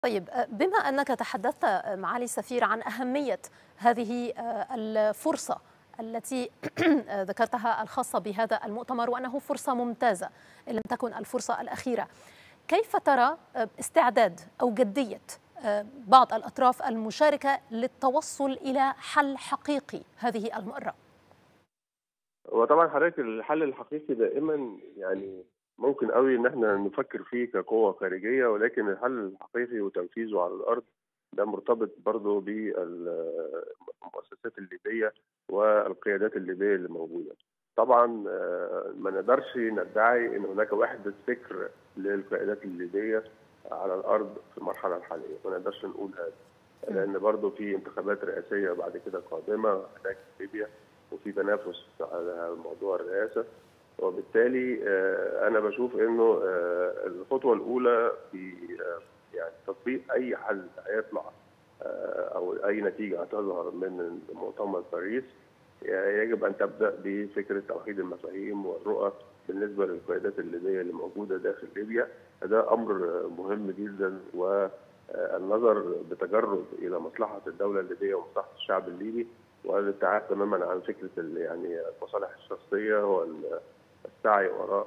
طيب بما أنك تحدثت معالي السفير عن أهمية هذه الفرصة التي ذكرتها الخاصة بهذا المؤتمر وأنه فرصة ممتازة إن لم تكن الفرصة الأخيرة كيف ترى استعداد أو جدية بعض الأطراف المشاركة للتوصل إلى حل حقيقي هذه المرة وطبعا حضرتك الحل الحقيقي دائما يعني ممكن قوي ان احنا نفكر فيه كقوه خارجيه ولكن الحل الحقيقي وتنفيذه على الارض ده مرتبط برضه بالمؤسسات الليبيه والقيادات الليبيه اللي موجوده. طبعا ما نقدرش ندعي ان هناك وحده فكر للقيادات الليبيه على الارض في المرحله الحاليه، ما نقدرش نقول هذا. لان برضه في انتخابات رئاسيه بعد كده قادمه هناك في ليبيا وفي تنافس على موضوع الرئاسه وبالتالي انا بشوف انه الخطوه الاولى في يعني تطبيق اي حل هيطلع او اي نتيجه هتظهر من مؤتمر باريس يجب ان تبدا بفكره توحيد المفاهيم والرؤى بالنسبه للقيادات الليبيه اللي موجوده داخل ليبيا ده امر مهم جدا والنظر بتجرد الى مصلحه الدوله الليبيه ومصلحه الشعب الليبي والابتعاد تماما عن فكره يعني المصالح الشخصيه والسعي وراء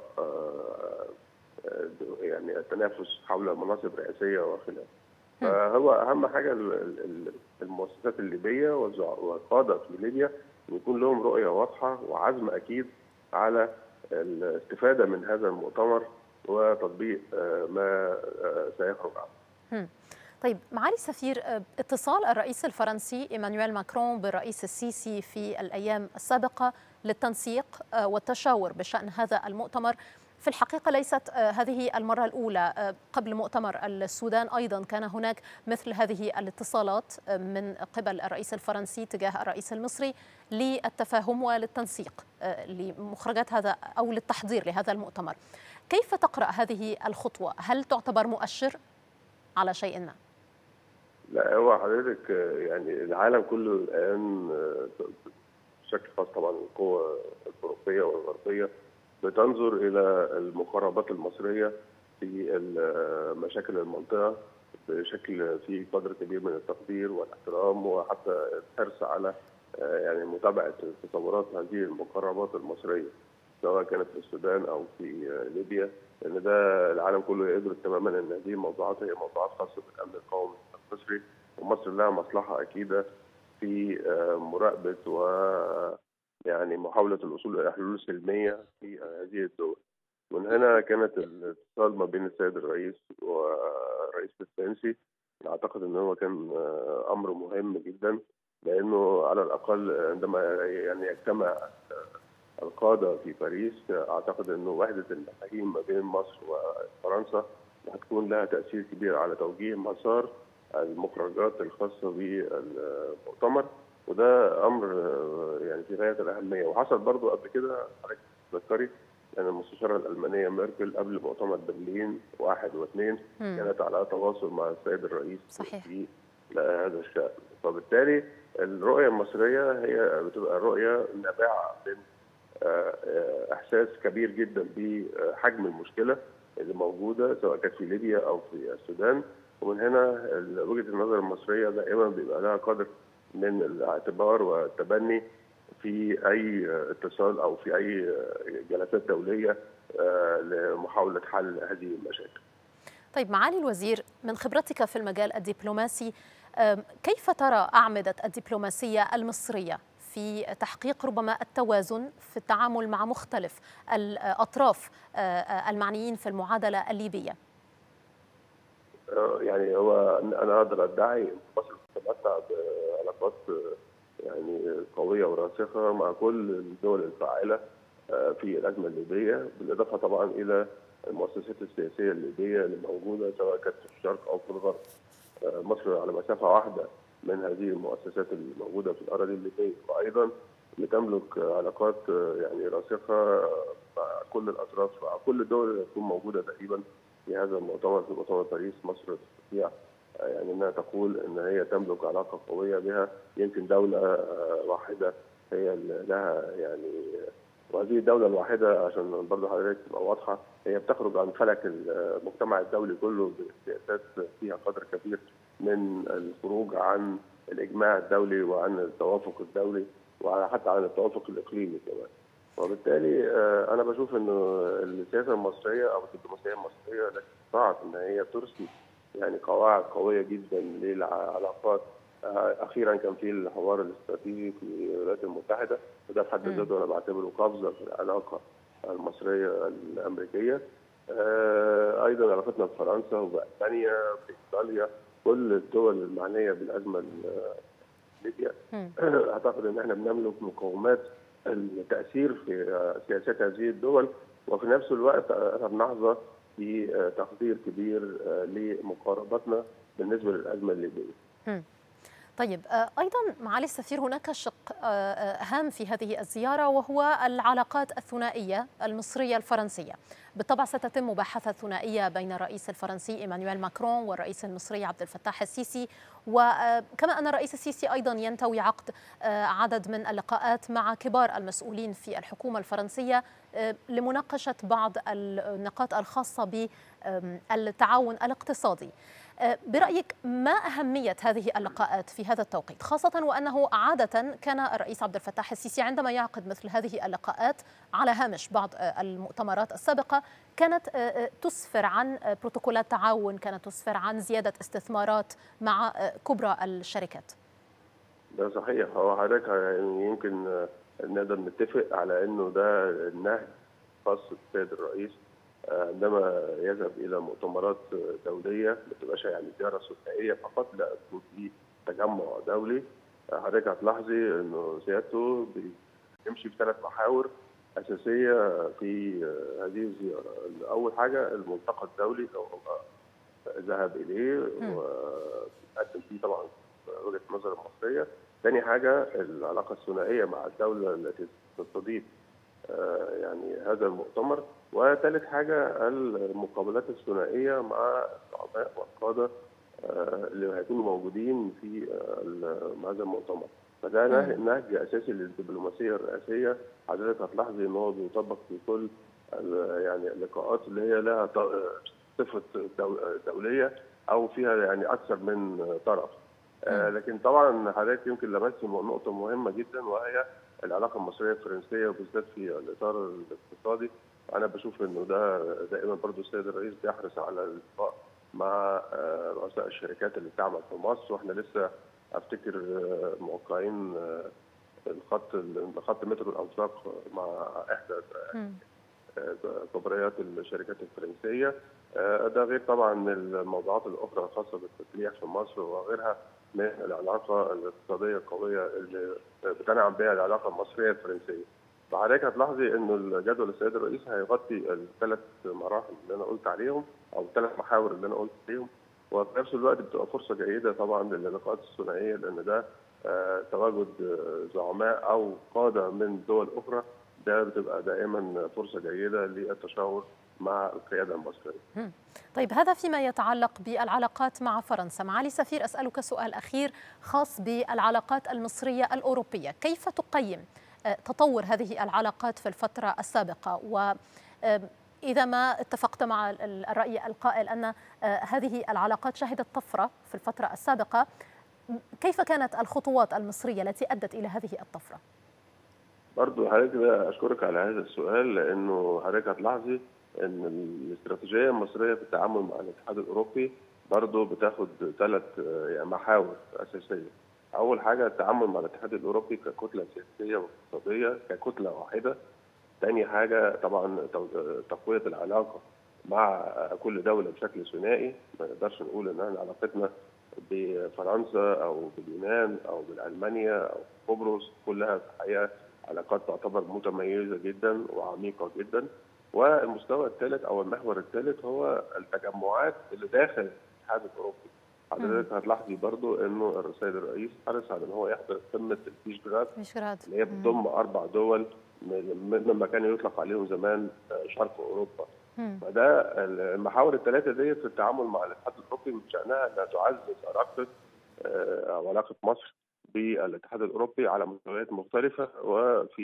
يعني التنافس حول مناصب رئاسيه وخلافه. فهو اهم حاجه المؤسسات الليبيه والقاده في ليبيا يكون لهم رؤيه واضحه وعزم اكيد على الاستفاده من هذا المؤتمر وتطبيق ما سيخرج عنه. طيب معالي السفير اتصال الرئيس الفرنسي ايمانويل ماكرون بالرئيس السيسي في الايام السابقه للتنسيق والتشاور بشان هذا المؤتمر في الحقيقه ليست هذه المره الاولى قبل مؤتمر السودان ايضا كان هناك مثل هذه الاتصالات من قبل الرئيس الفرنسي تجاه الرئيس المصري للتفاهم وللتنسيق لمخرجات هذا او للتحضير لهذا المؤتمر كيف تقرا هذه الخطوه هل تعتبر مؤشر على شيء ما لا هو حضرتك يعني العالم كله الان بشكل خاص طبعا القوى الاوروبيه والغربيه بتنظر الى المقاربات المصريه في مشاكل المنطقه بشكل في قدر كبير من التقدير والاحترام وحتى الحرص على يعني متابعه تطورات هذه المقاربات المصريه سواء كانت في السودان او في ليبيا لان ده العالم كله يدرك تماما ان هذه الموضوعات هي موضوعات خاصه بالامن القومي المصري ومصر لها مصلحه اكيده في مراقبه و يعني محاوله الوصول الى حلول سلميه في هذه الدول. من هنا كانت الاتصال ما بين السيد الرئيس والرئيس الفرنسي اعتقد ان هو كان امر مهم جدا لانه على الاقل عندما يعني يجتمع القاده في باريس اعتقد انه وحده المفاهيم ما بين مصر وفرنسا هتكون لها تاثير كبير على توجيه مسار المخرجات الخاصه بالمؤتمر وده امر يعني في غايه الاهميه وحصل برضو قبل كده حضرتك تذكري ان المستشاره الالمانيه ميركل قبل مؤتمر برلين واحد واثنين كانت على تواصل مع السيد الرئيس صحيح. في هذا الشان فبالتالي الرؤيه المصريه هي بتبقى رؤيه نابعه من احساس كبير جدا بحجم المشكله اللي موجوده سواء كانت في ليبيا او في السودان ومن هنا وجهه النظر المصريه دائما بيبقى لها قدر من الاعتبار والتبني في اي اتصال او في اي جلسات دوليه لمحاوله حل هذه المشاكل. طيب معالي الوزير من خبرتك في المجال الدبلوماسي كيف ترى اعمده الدبلوماسيه المصريه في تحقيق ربما التوازن في التعامل مع مختلف الاطراف المعنيين في المعادله الليبيه؟ يعني هو انا اقدر ادعي ان مصر تتمتع بعلاقات يعني قويه وراسخه مع كل الدول الفاعله في الازمه الليبيه بالاضافه طبعا الى المؤسسات السياسيه الليبيه اللي موجوده سواء كانت في الشرق او في الغرب. مصر على مسافه واحده من هذه المؤسسات الموجوده في الاراضي الليبيه وايضا بتملك علاقات يعني راسخه مع كل الاطراف مع كل الدول اللي تكون موجوده تقريبا في هذا المؤتمر في مؤتمر باريس مصر تستطيع يعني انها تقول ان هي تملك علاقه قويه بها يمكن دوله واحده هي اللي لها يعني وهذه الدوله الواحده عشان برضه حضرتك تبقى واضحه هي بتخرج عن فلك المجتمع الدولي كله بسياسات فيها قدر كبير من الخروج عن الاجماع الدولي وعن التوافق الدولي وحتى عن التوافق الاقليمي كمان. وبالتالي انا بشوف انه السياسه المصريه او الدبلوماسيه المصريه التي استطاعت ان هي ترسم يعني قواعد قويه جدا للعلاقات اخيرا كان في الحوار الاستراتيجي في الولايات المتحده وده في حد ذاته انا بعتبره قفزه في العلاقه المصريه الامريكيه ايضا علاقتنا بفرنسا وباسبانيا بايطاليا كل الدول المعنيه بالازمه ليبيا اعتقد ان احنا بنملك مقومات التاثير في سياسات هذه الدول وفي نفس الوقت احنا بنحظى في تقدير كبير لمقاربتنا بالنسبه للازمه الليبيه. طيب ايضا معالي السفير هناك شق هام في هذه الزياره وهو العلاقات الثنائيه المصريه الفرنسيه. بالطبع ستتم مباحثه ثنائيه بين الرئيس الفرنسي ايمانويل ماكرون والرئيس المصري عبد الفتاح السيسي وكما ان الرئيس السيسي ايضا ينتوي عقد عدد من اللقاءات مع كبار المسؤولين في الحكومه الفرنسيه لمناقشه بعض النقاط الخاصه بالتعاون الاقتصادي. برأيك ما أهمية هذه اللقاءات في هذا التوقيت خاصة وأنه عادة كان الرئيس عبد الفتاح السيسي عندما يعقد مثل هذه اللقاءات على هامش بعض المؤتمرات السابقة كانت تسفر عن بروتوكولات تعاون كانت تسفر عن زيادة استثمارات مع كبرى الشركات ده صحيح هو حضرتك يعني يمكن نقدر نتفق على انه ده النهج خاص بالسيد الرئيس عندما يذهب الى مؤتمرات دوليه ما تبقاش يعني زياره ثنائيه فقط لا يكون في تجمع دولي حضرتك هتلاحظي انه سيادته بيمشي في ثلاث محاور اساسيه في هذه الزياره اول حاجه الملتقى الدولي لو هو ذهب اليه وقدم فيه طبعا وجهه النظر المصريه ثاني حاجه العلاقه الثنائيه مع الدوله التي تستضيف يعني هذا المؤتمر وثالث حاجه المقابلات الثنائيه مع الزعماء والقاده اللي هيكونوا موجودين في هذا المؤتمر فده نهج اساسي للدبلوماسيه الرئاسيه حضرتك هتلاحظي ان هو بيطبق في كل يعني اللقاءات اللي هي لها صفه دوليه او فيها يعني اكثر من طرف لكن طبعا حضرتك يمكن لمست نقطه مهمه جدا وهي العلاقه المصريه الفرنسيه وبالذات في الاطار الاقتصادي انا بشوف انه ده دائما برضو السيد الرئيس بيحرص على اللقاء مع رؤساء الشركات اللي بتعمل في مصر واحنا لسه افتكر موقعين الخط خط مترو الانفاق مع احدى كبريات الشركات الفرنسيه ده غير طبعا الموضوعات الاخرى الخاصه بالتسليح في مصر وغيرها من العلاقه الاقتصاديه القويه اللي بتنعم بها العلاقه المصريه الفرنسيه. فحضرتك هتلاحظي انه الجدول السيد الرئيس هيغطي الثلاث مراحل اللي انا قلت عليهم او الثلاث محاور اللي انا قلت عليهم وفي نفس الوقت بتبقى فرصه جيده طبعا للقاءات الثنائيه لان ده تواجد زعماء او قاده من دول اخرى ده بتبقى دائما فرصه جيده للتشاور مع القياده المصريه. طيب هذا فيما يتعلق بالعلاقات مع فرنسا، معالي السفير اسالك سؤال اخير خاص بالعلاقات المصريه الاوروبيه، كيف تقيم تطور هذه العلاقات في الفتره السابقه و إذا ما اتفقت مع الرأي القائل أن هذه العلاقات شهدت طفرة في الفترة السابقة كيف كانت الخطوات المصرية التي أدت إلى هذه الطفرة؟ برضو حضرتك أشكرك على هذا السؤال لأنه حضرتك هتلاحظي أن الاستراتيجية المصرية في التعامل مع الاتحاد الأوروبي برضو بتاخد ثلاث محاور أساسية أول حاجة التعامل مع الاتحاد الأوروبي ككتلة سياسية واقتصادية ككتلة واحدة تاني حاجة طبعا تقوية العلاقة مع كل دولة بشكل ثنائي ما نقدرش نقول ان احنا علاقتنا بفرنسا او باليونان او بالمانيا او قبرص كلها في الحقيقة علاقات تعتبر متميزة جدا وعميقة جدا والمستوى الثالث او المحور الثالث هو التجمعات اللي داخل الاتحاد الاوروبي حضرتك هتلاحظي برضو انه السيد الرئيس حرص على ان هو يحضر قمه الفيشجراد اللي هي بتضم اربع دول مما كان يطلق عليهم زمان شرق اوروبا مم. فده المحاور الثلاثه ديت في التعامل مع الاتحاد الاوروبي من شانها انها تعزز علاقه او علاقه مصر بالاتحاد الاوروبي على مستويات مختلفه وفي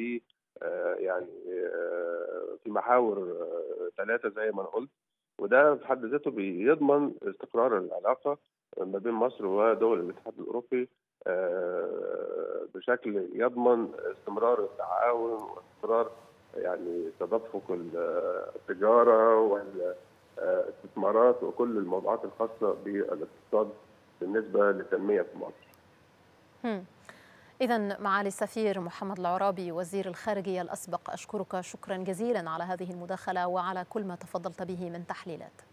يعني في محاور ثلاثه زي ما انا قلت وده في حد ذاته بيضمن استقرار العلاقه ما بين مصر ودول الاتحاد الاوروبي بشكل يضمن استمرار التعاون واستمرار يعني تدفق التجاره والاستثمارات وكل الموضوعات الخاصه بالاقتصاد بالنسبه للتنميه في مصر. إذا معالي السفير محمد العرابي وزير الخارجية الأسبق أشكرك شكرا جزيلا على هذه المداخلة وعلى كل ما تفضلت به من تحليلات.